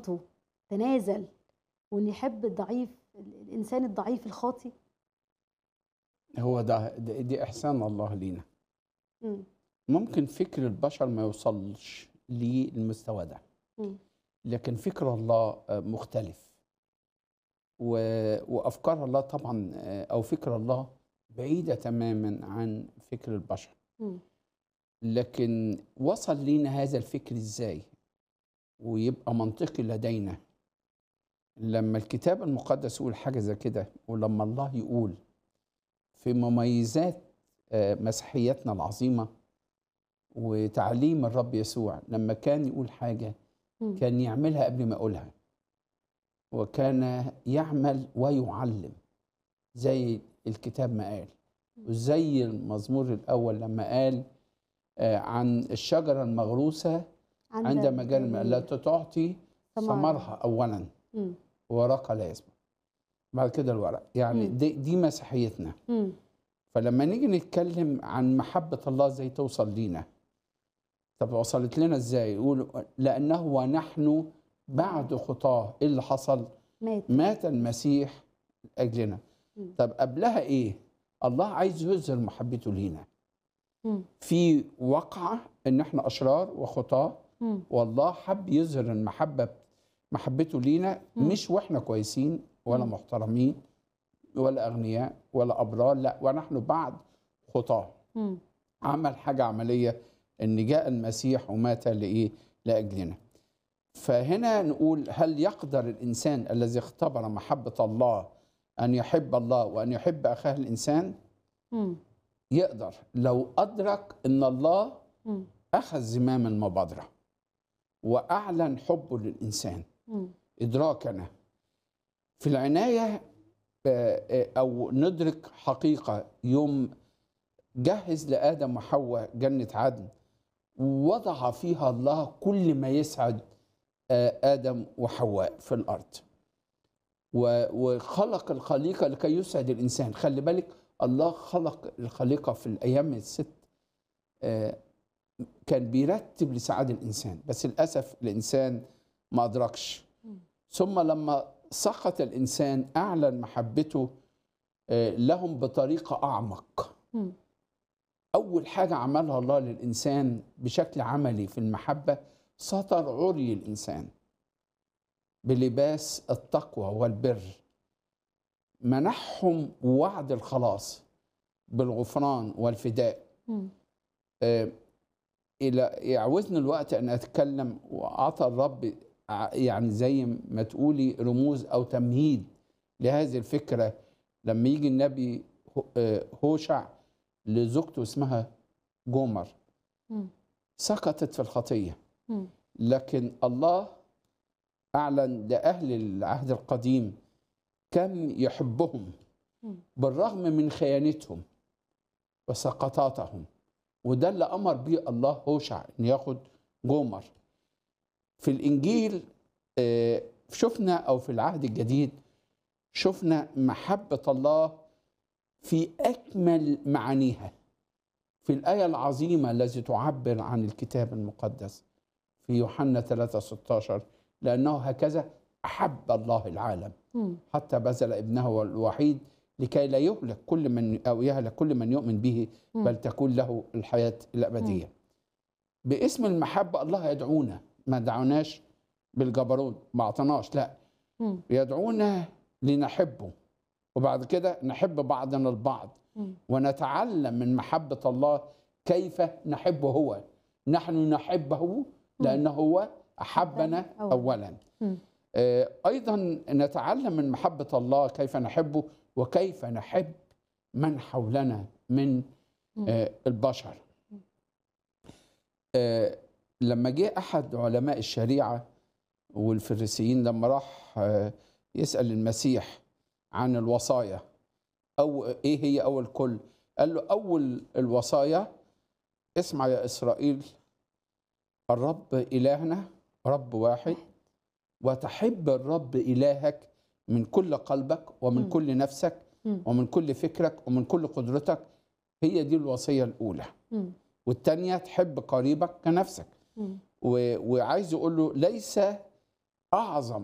بطبيعته تنازل وإنه يحب الضعيف ال الإنسان الضعيف الخاطي؟ هو ده د دي إحسان الله لينا. إمم. ممكن فكر البشر ما يوصلش للمستوى ده. إمم. لكن فكر الله آآ مختلف. و وأفكار الله طبعًا آآ أو فكر الله بعيدة تمامًا عن فكر البشر. إمم. لكن وصل لينا هذا الفكر إزاي؟ ويبقى منطقي لدينا. لمّا الكتاب المقدس يقول حاجة زي كده، ولمّا الله يقول في مميزات آآ مسيحيتنا العظيمة وتعليم الرب يسوع، لمّا كان يقول حاجة إمم. كان يعملها قبل ما يقولها. وكان يعمل ويعلم زي الكتاب ما قال. إمم. وزي المزمور الأول لمّا قال آآ عن الشجرة المغروسة عند مجال الماء التي تعطي ثمرها. ثمرها أولًا إمم. وورقها لا يسبق. بعد كده الورق. يعني إمم. دي دي مسيحيتنا. إمم. فلمّا نيجي نتكلم عن محبة الله إزاي توصل لينا. طب وصلت لنا إزاي؟ يقول لأنه ونحن بعد خطاه، إيه اللي حصل؟ مات. مات المسيح لأجلنا. إمم. طب قبلها إيه؟ الله عايز يظهر محبته لينا. إمم. في وقعة إن إحنا أشرار وخطاة، إمم. والله حَب يظهر المحبة محبته لينا إمم. مش وإحنا كويسين ولا إمم. محترمين ولا أغنياء ولا أبرار، لأ ونحن بعد خطاه. إمم. عمل حاجة عملية إن جاء المسيح ومات لإيه؟ لأجلنا. فهنا نقول هل يقدر الإنسان الذي اختبر محبة الله أن يحب الله وأن يحب أخاه الإنسان؟ إمم. يقدر لو أدرك إن الله إمم. أخذ زمام المبادرة وأعلن حبه للإنسان إمم. إدراكنا. في العناية آآ آآ أو ندرك حقيقة يوم جهّز لآدم وحواء جنة عدن، وضع فيها الله كل ما يسعد آآ آدم وحواء في الأرض. و وخلق الخليقة لكي يسعد الإنسان، خلّي بالِك الله خلق الخليقة في الأيام الست آآ كان بيرتّب لسعاد الإنسان، بس للأسف الإنسان ما أدركش. إمم. ثم لمّا سقط الإنسان أعلن محبته آآ لهم بطريقة أعمق. إمم. أول حاجة عملها الله للإنسان بشكل عملي في المحبة، ستر عُري الإنسان. بلباس التقوى والبر. منحهم وعد الخلاص بالغفران والفداء. إمم. آآ إلى يعوزني الوقت أن أتكلم وعطى الرب ع يعني زي ما تقولي رموز أو تمهيد لهذه الفكرة لمّا ييجي النبي ه آآ هوشع لزوجته اسمها جومر. إمم. سقطت في الخطية. إمم. لكن الله أعلن لأهل العهد القديم كم يحبهم إمم. بالرغم من خيانتهم وسقطاتهم. وده اللي أمر بيه الله هوشع إن ياخد جومر. في الإنجيل آآ شُفنا أو في العهد الجديد شُفنا محبة الله في أكمل معانيها. في الآية العظيمة التي تعبّر عن الكتاب المقدس في يوحنا 3:16 لأنه هكذا أحب الله العالم إمم. حتى بذل ابنه الوحيد لكي لا يهلك كل من أو يهلك كل من يؤمن به إمم. بل تكون له الحياة إمم. الأبدية. باسم المحبة الله يدعونا، ما دعوناش بالجبروت، ما أعطاناش لأ. إمم. يدعونا لنحبه، وبعد كده نحب بعضنا البعض، إمم. ونتعلم من محبة الله كيف نحبه هو. نحن نحبه إمم. لأنه هو أحبنا أولًا. أولًا. إمم. آآ أيضًا نتعلم من محبة الله كيف نحبه وكيف نحب من حولنا من إمم. آآ البشر. إمم. آآ لمّا جه أحد علماء الشريعة والفريسيين لمّا راح يسأل المسيح عن الوصايا أو إيه هي أول كل؟ قال له: "أول الوصايا اسمع يا إسرائيل الرب إلهنا رب واحد واحد. وتحب الرب إلهك من كل قلبك ومن إمم. كل نفسك إمم. ومن كل فكرك ومن كل قدرتك." هي دي الوصية الأولى. إمم. والتانية تحب قريبك كنفسك. إمم. و وعايز يقول له ليس اعظم